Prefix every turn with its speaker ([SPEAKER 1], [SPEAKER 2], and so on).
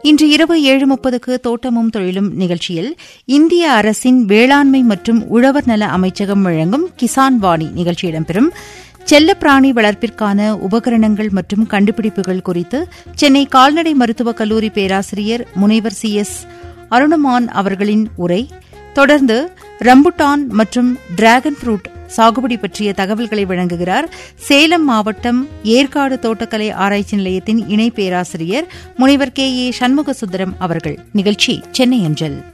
[SPEAKER 1] இன்று இரவு ஏழு முப்பதுக்கு தோட்டமும் தொழிலும் நிகழ்ச்சியில் இந்திய அரசின் வேளாண்மை மற்றும் உழவர் நல அமைச்சகம் வழங்கும் கிசான் வாணி நிகழ்ச்சி இடம்பெறும் செல்லப்பிராணி வளர்ப்பிற்கான உபகரணங்கள் மற்றும் கண்டுபிடிப்புகள் குறித்து சென்னை கால்நடை மருத்துவக் கல்லூரி பேராசிரியர் முனைவர் சி எஸ் அருணமான் அவர்களின் உரை தொடர்ந்து ரம்புட்டான் மற்றும் டிராகன் ஃப்ரூட் சாகுபடி பற்றிய தகவல்களை வழங்குகிறார் சேலம் மாவட்டம் ஏற்காடு தோட்டக்கலை ஆராய்ச்சி நிலையத்தின் இணை பேராசிரியர் முனைவர் கே ஏ சண்முகசுந்தரம் அவர்கள் நிகழ்ச்சி சென்னை அஞ்சல்